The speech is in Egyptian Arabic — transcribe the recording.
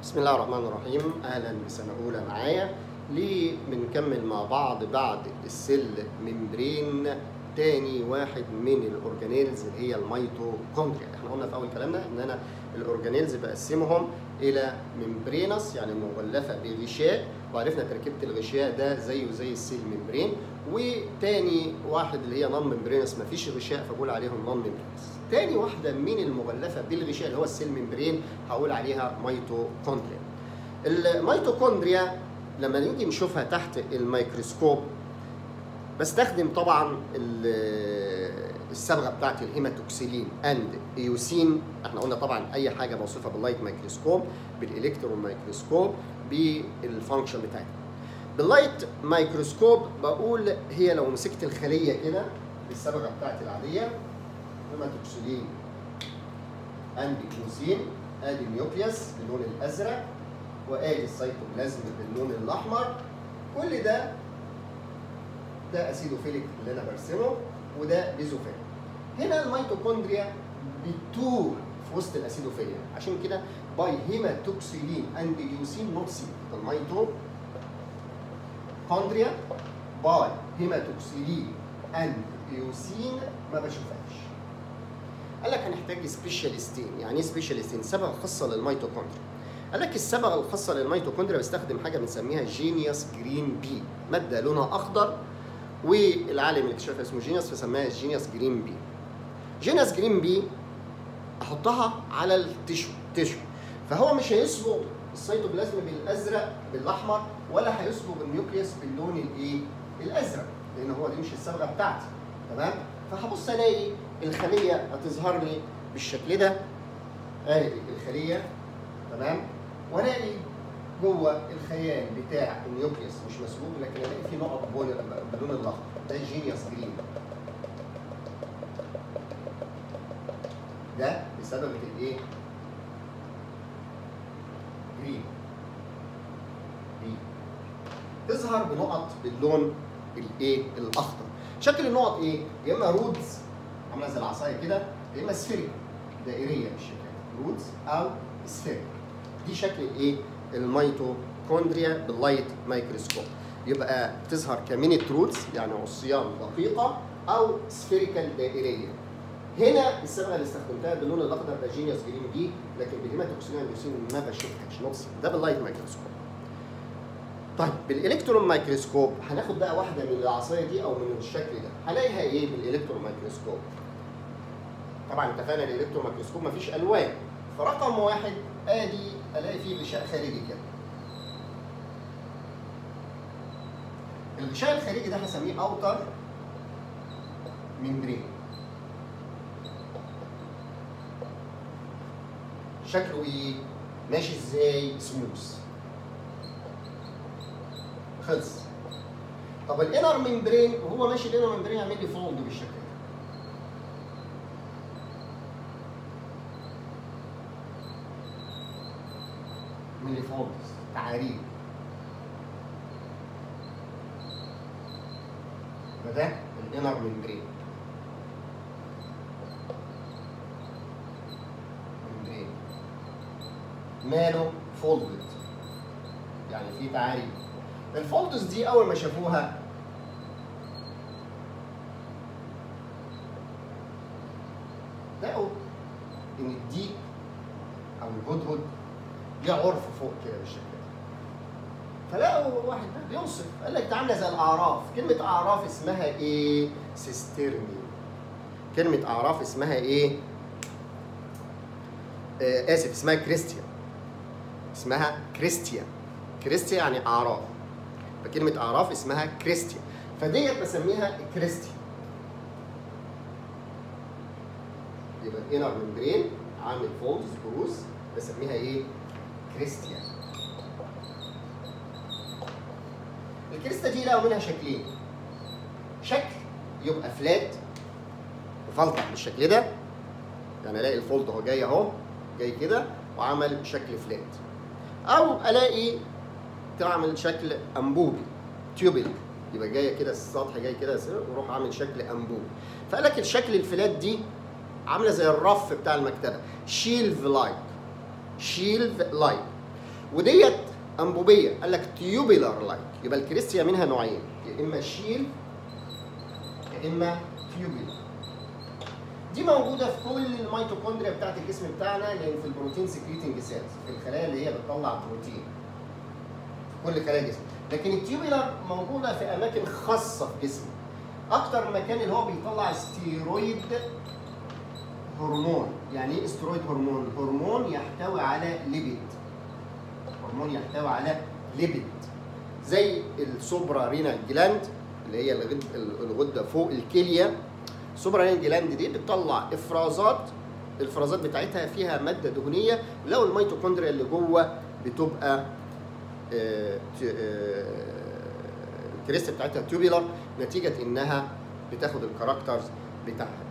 بسم الله الرحمن الرحيم اهلا بسنه اولى معايا ليه بنكمل مع بعض بعد السيل ممبرين تاني واحد من الاورجانيلز اللي هي الميتوكوندريا احنا قلنا في اول كلامنا ان انا الاورجانيلز بقسمهم الى ممبرينس يعني مغلفه بغشاء وعرفنا تركيبه الغشاء ده زيه زي السيل ممبرين وتاني واحد اللي هي نون ممبرينس مفيش غشاء فبقول عليهم نون ممبرينس تاني واحده من المغلفه بالغشاء اللي هو السيل ممبرين هقول عليها ميتوكوندريا الميتوكوندريا لما نيجي نشوفها تحت الميكروسكوب بستخدم طبعا الصبغه بتاعت الهيماتوكسيلين اند ايوسين احنا قلنا طبعا اي حاجه بوصفها باللايت مايكروسكوب بالالكترون مايكروسكوب بالفانكشن بتاعتها باللايت مايكروسكوب بقول هي لو مسكت الخليه كده بالصبغه بتاعتي العاديه هيماتوكسيلين اند ايوسين ادي النيوكليوس باللون الازرق وادي السيتوبلازم باللون الاحمر كل ده ده اسيدوفيليك اللي انا برسمه وده بيزوفيليك هنا الميتوكوندريا بتور في وسط الاسيدوفيليا عشان كده باي هيماتوكسيلين اند ليوسين نوت سي الميتو كوندريا باي هيماتوكسيلين اند ليوسين ما بشوفهاش قال لك هنحتاج سبيشاليستين يعني ايه سبيشاليستين صبغه خاصه للميتوكوندريا قال لك الصبغه الخاصه للميتوكوندريا بستخدم حاجه بنسميها جينيوس جرين بي ماده لونها اخضر والعالم اللي اكتشفها اسمه جينيوس فسماها جينيوس جرين بي جينيوس جرين بي احطها على التشو تشو فهو مش هيصبغ السيتوبلازم بالازرق بالاحمر ولا هيصبغ النيوكليوس باللون الايه الازرق لان هو دي مش الصبغه بتاعتي تمام فهبص الاقي الخليه هتظهر لي بالشكل ده ادي الخليه تمام والاقي جوه الخيال بتاع النيوكليوس مش مسبوق لكن الاقي في نقط باللون الاخضر ده جينيوس جرين ده بسبب الايه؟ جرين جرين تظهر بنقط باللون الايه؟ الاخضر شكل النقط ايه؟ يا اما رودز عامله زي العصايه كده يا اما سفيريك دائريه بالشكل رودز او سفيريك دي شكل الايه؟ الميتوكوندريا باللايت مايكروسكوب يبقى تظهر كمينيت روتس يعني عصيان دقيقه او سفيريكال دائريه هنا الصبغه اللي استخدمتها باللون الاخضر ده جينيوس جرين دي لكن بالهيماتوكسين اندوسين ما بشوفهاش نقص ده باللايت مايكروسكوب طيب بالالكترون مايكروسكوب هناخد بقى واحده من العصايه دي او من الشكل ده هلاقيها ايه بالالكترون مايكروسكوب طبعا اتفقنا الالكترون مايكروسكوب مفيش الوان فرقم واحد ادي الاقي فيه غشاء خارجي كده الغشاء الخارجي ده هسميه اوتر ممبرين شكله ايه ماشي ازاي سموث خلص طب الانر ممبرين وهو ماشي الانر ممبرين يعمل لي فولد بالشكل ده من اللي فولدز تعاريف فده الانر ممبرين ممبرين ماله فولدد يعني في تعاريف الفولدز دي اول ما شافوها لقوا ان الديك او الهدهد ليه عرف فوق كده بالشكل ده فلقوا واحد بيوصف قال لك ده عامله زي الاعراف كلمه اعراف اسمها ايه سيسترني كلمه اعراف اسمها ايه آه اسف اسمها كريستيان اسمها كريستيان كريستيان يعني اعراف فكلمه اعراف اسمها كريستيان فديت بسميها كريستيان يبقى الانر ممبرين عامل فولدز بروز بسميها ايه كريستيان الكريستا دي لقوا منها شكلين شكل يبقى فلات مفلطح بالشكل ده يعني الاقي الفولد اهو جاي اهو جاي كده وعمل شكل فلات او الاقي تعمل شكل انبوبي تيوبل يبقى جايه كده السطح جاي كده ويروح عامل شكل انبوبي فقال لك الشكل الفلات دي عامله زي الرف بتاع المكتبه شيلف لايك شيلف لايك وديت انبوبيه قال لك تيوبيلار لايك يبقى الكريستيا منها نوعين يا اما شيل يا اما تيوبيلار دي موجوده في كل الميتوكوندريا بتاعت الجسم بتاعنا لان في البروتين سكريتنج سيلز في الخلايا اللي هي بتطلع بروتين في كل خلايا الجسم لكن التيوبيلار موجوده في اماكن خاصه في جسمي اكتر مكان اللي هو بيطلع ستيرويد هرمون يعني ايه استرويد هرمون هرمون يحتوي على ليبيد هرمون يحتوي على ليبيد زي السوبرا رينال جلاند اللي هي الغد- الغده فوق الكليه السوبرا رينال جلاند دي بتطلع افرازات الافرازات بتاعتها فيها ماده دهنيه لو الميتوكوندريا اللي جوه بتبقى آه، ت- آه، الكريست بتاعتها تيوبيلر نتيجه انها بتاخد الكاركترز بتاعها